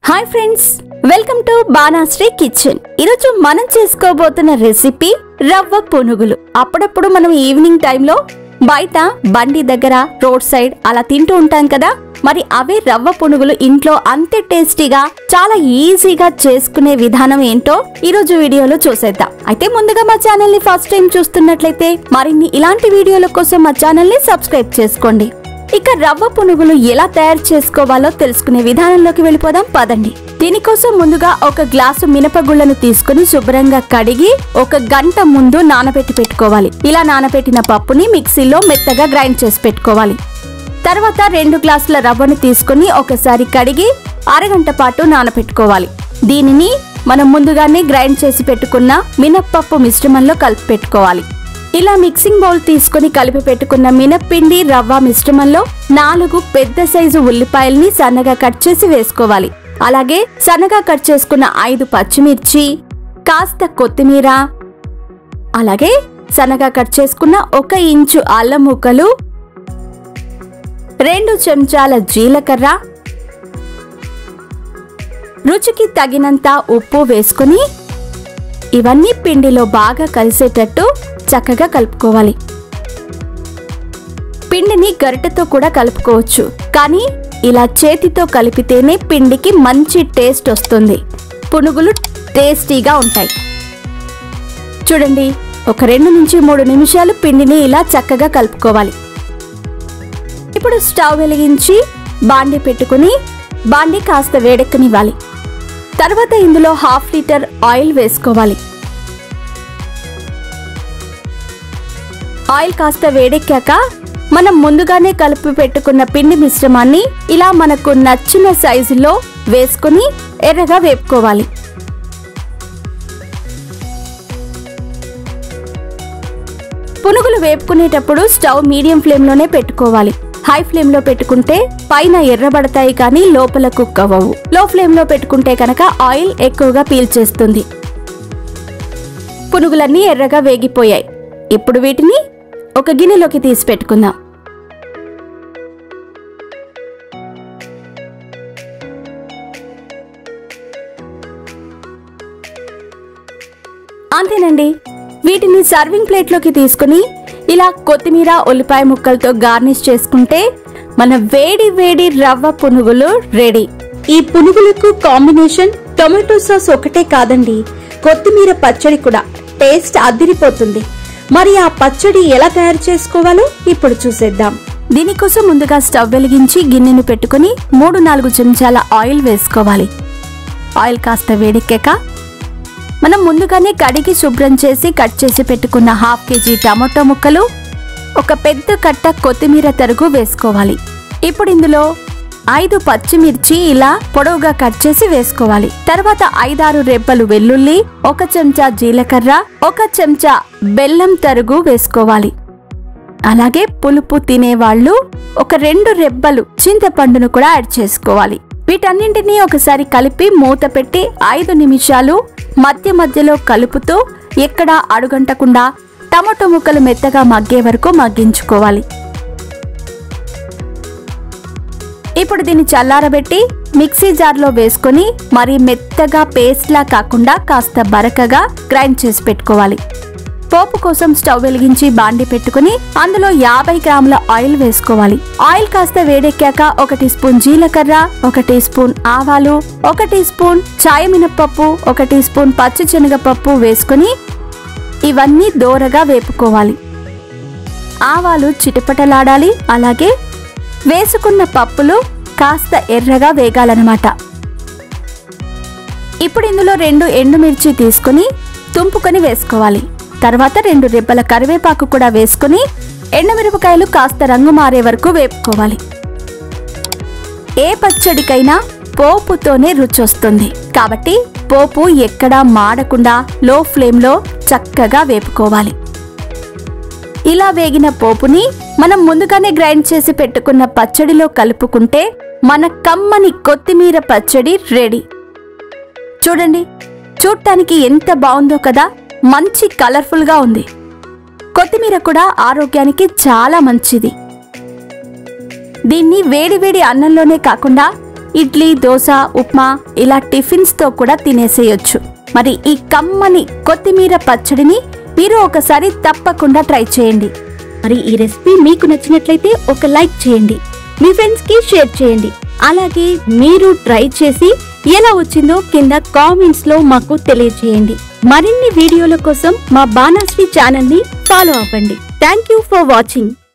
hi friends welcome to Banashri kitchen ఈరోజు మనం చేసుకోబోతున్న recipe రవ్వ పునుగులు అప్పుడప్పుడు మనం ఈవినింగ్ టైంలో బయట బండి దగ్గర రోడ్ సైడ్ అలా తింటూ ఉంటాం కదా మరి అవే రవ్వ పునుగులు ఇంట్లో అంతే టేస్టీగా చాలా ఈజీగా చేసుకునే విధానం ఏంటో ఈ రోజు వీడియోలో చూసేద్దాం అయితే ముందుగా మా ఛానల్ ని ఫస్ట్ టైం చూస్తున్నట్లయితే మరిన్ని ఇలాంటి వీడియోల కోసం మా ఛానల్ ని సబ్స్క్రైబ్ చేసుకోండి ఇక రవ్వ పునుగులు ఎలా తయారు చేసుకోవాలో తెలుసుకునే విధానంలోకి వెళ్ళిపోదాం పదండి దీనికోసం ముందుగా ఒక గ్లాసు మినపగుళ్ళను తీసుకుని శుభ్రంగా కడిగి ఒక గంట ముందు నానబెట్టి పెట్టుకోవాలి ఇలా నానబెట్టిన పప్పుని మిక్సీలో మెత్తగా గ్రైండ్ చేసి పెట్టుకోవాలి తర్వాత రెండు గ్లాసుల రవ్వను తీసుకుని ఒకసారి కడిగి అరగంట పాటు నానబెట్టుకోవాలి దీనిని మనం ముందుగానే గ్రైండ్ చేసి పెట్టుకున్న మినప్పప్పు మిశ్రమంలో కలిపి పెట్టుకోవాలి ఇలా మిక్సింగ్ బౌల్ తీసుకుని కలిపి పెట్టుకున్న మినప్పిండి రవ్వ మిశ్రమంలో నాలుగు పెద్ద సైజు ఉల్లిపాయల్ని సన్నగా కట్ చేసి వేసుకోవాలి అలాగే సన్నగా కట్ చేసుకున్న ఐదు పచ్చిమిర్చి కాస్త కొత్తిమీర అలాగే సన్నగా కట్ చేసుకున్న ఒక ఇంచు అల్లం ముక్కలు రెండు చెంచాల జీలకర్ర రుచికి తగినంత ఉప్పు వేసుకుని ఇవన్నీ పిండిలో బాగా కలిసేటట్టు చక్కగా కలుపుకోవాలి పిండిని గరిటెతో కూడా కలుపుకోవచ్చు కానీ ఇలా చేతితో కలిపితేనే పిండికి మంచి టేస్ట్ వస్తుంది పునుగులు టేస్టీగా ఉంటాయి చూడండి ఒక రెండు నుంచి మూడు నిమిషాలు పిండిని ఇలా చక్కగా కలుపుకోవాలి ఇప్పుడు స్టవ్ వెలిగించి బాండి పెట్టుకుని బాండి కాస్త వేడెక్కనివ్వాలి తర్వాత ఇందులో హాఫ్ లీటర్ ఆయిల్ వేసుకోవాలి ఆయిల్ కాస్త వేడెక్కాక మనం ముందుగానే కలిపి పెట్టుకున్న పిండి మిశ్రమాన్ని ఇలా మనకు నచ్చిన సైజులో వేసుకుని ఎర్రగా వేపుకోవాలి పునుగులు వేపుకునేటప్పుడు స్టవ్ మీడియం ఫ్లేమ్లోనే పెట్టుకోవాలి హై ఫ్లేమ్లో పెట్టుకుంటే పైన ఎర్రబడతాయి కానీ లోపల కుక్ అవ్వవు లో ఫ్లేమ్లో పెట్టుకుంటే కనుక ఆయిల్ ఎక్కువగా పీల్చేస్తుంది పునుగులన్నీ ఎర్రగా వేగిపోయాయి ఇప్పుడు వీటిని ఒక గిన్నెలోకి తీసి పెట్టుకుందాం అంతేనండి వీటిని సర్వింగ్ ప్లేట్లోకి తీసుకుని ఇలా కొత్తిమీర ఉల్లిపాయ ముక్కలతో గార్నిష్ చేసుకుంటే మన వేడి వేడి రవ్వ పునుగులు రెడీ ఈ పునుగులకు కాంబినేషన్ టొమాటో సాస్ ఒకటే కాదండి కొత్తిమీర పచ్చడి కూడా టేస్ట్ అదిరిపోతుంది మరి ఆ పచ్చడి ఎలా తయారు చేసుకోవాలో ఇప్పుడు చూసేద్దాం దీనికోసం ముందుగా స్టవ్ వెలిగించి గిన్నెను పెట్టుకుని మూడు నాలుగు చెంచాల ఆయిల్ వేసుకోవాలి ఆయిల్ కాస్త వేడెక్కాక మనం ముందుగానే కడిగి శుభ్రం చేసి కట్ చేసి పెట్టుకున్న హాఫ్ కేజీ టమాటో ముక్కలు ఒక పెద్ద కట్ట కొత్తిమీర తరుగు వేసుకోవాలి ఇప్పుడు ఇందులో ఐదు పచ్చిమిర్చి ఇలా పొడవుగా కట్ చేసి వేసుకోవాలి తర్వాత ఐదారు రెబ్బలు వెల్లుల్లి ఒక చెంచా జీలకర్ర ఒక చెంచా బెల్లం తరుగు వేసుకోవాలి అలాగే పులుపు తినేవాళ్ళు ఒక రెండు రెబ్బలు చింతపండును కూడా యాడ్ చేసుకోవాలి వీటన్నింటినీ ఒకసారి కలిపి మూత పెట్టి ఐదు నిమిషాలు మధ్య మధ్యలో కలుపుతూ ఎక్కడా అడుగంటకుండా టమాటో ముక్కలు మెత్తగా మగ్గే వరకు మగ్గించుకోవాలి ఇప్పుడు దీన్ని చల్లారబెట్టి మిక్సీ జార్లో వేసుకొని మరి మెత్తగా పేస్ట్లా కాకుండా కాస్త బరకగా గ్రైండ్ చేసి పెట్టుకోవాలి పోపు కోసం స్టవ్ వెలిగించి బాండి పెట్టుకుని అందులో యాభై గ్రాముల ఆయిల్ వేసుకోవాలి ఆయిల్ కాస్త వేడెక్కాక ఒక టీ స్పూన్ జీలకర్ర ఒక టీ స్పూన్ ఆవాలు ఒక టీ స్పూన్ చాయ మినపప్పు ఒక టీ స్పూన్ పచ్చి శనగపప్పు వేసుకుని ఇవన్నీ దోరగా వేపుకోవాలి ఆవాలు చిటపటలాడాలి అలాగే వేసుకున్న పప్పులు కాస్త ఎర్రగా వేగాలన్నమాట ఇప్పుడు ఇందులో రెండు ఎండుమిర్చి తీసుకుని తుంపుకొని వేసుకోవాలి తర్వాత రెండు రెబ్బల కరివేపాకు కూడా వేసుకుని ఎండుమిరపకాయలు కాస్త రంగు మారే వరకు వేపుకోవాలి ఏ పచ్చడికైనా పోపుతోనే రుచి వస్తుంది కాబట్టి పోపు ఎక్కడా మాడకుండా లో ఫ్లేమ్లో చక్కగా వేపుకోవాలి ఇలా వేగిన పోపుని మనం ముందుగానే గ్రైండ్ చేసి పెట్టుకున్న పచ్చడిలో కలుపుకుంటే మన కమ్మని కొత్తిమీర పచ్చడి రెడీ చూడండి చూడటానికి ఎంత బాగుందో కదా మంచి కలర్ఫుల్ గా ఉంది కొత్తిమీర కూడా ఆరోగ్యానికి చాలా మంచిది దీన్ని వేడి వేడి అన్నంలోనే కాకుండా ఇడ్లీ దోశ ఉప్మా ఇలా టిఫిన్స్ తో కూడా తినేసేయొచ్చు మరి ఈ కమ్మని కొత్తిమీర పచ్చడిని మీరు ఒకసారి తప్పకుండా ట్రై చేయండి మరి ఈ రెసిపీ మీకు నచ్చినట్లయితే ఒక లైక్ చేయండి మీ ఫ్రెండ్స్ కి షేర్ చేయండి అలాగే మీరు ట్రై చేసి ఎలా వచ్చిందో కింద కామెంట్స్ లో మాకు తెలియజేయండి మరిన్ని వీడియోల కోసం మా బాణాశ్రీ ఛానల్ ని ఫాలో అవ్వండి థ్యాంక్ యూ ఫర్ వాచింగ్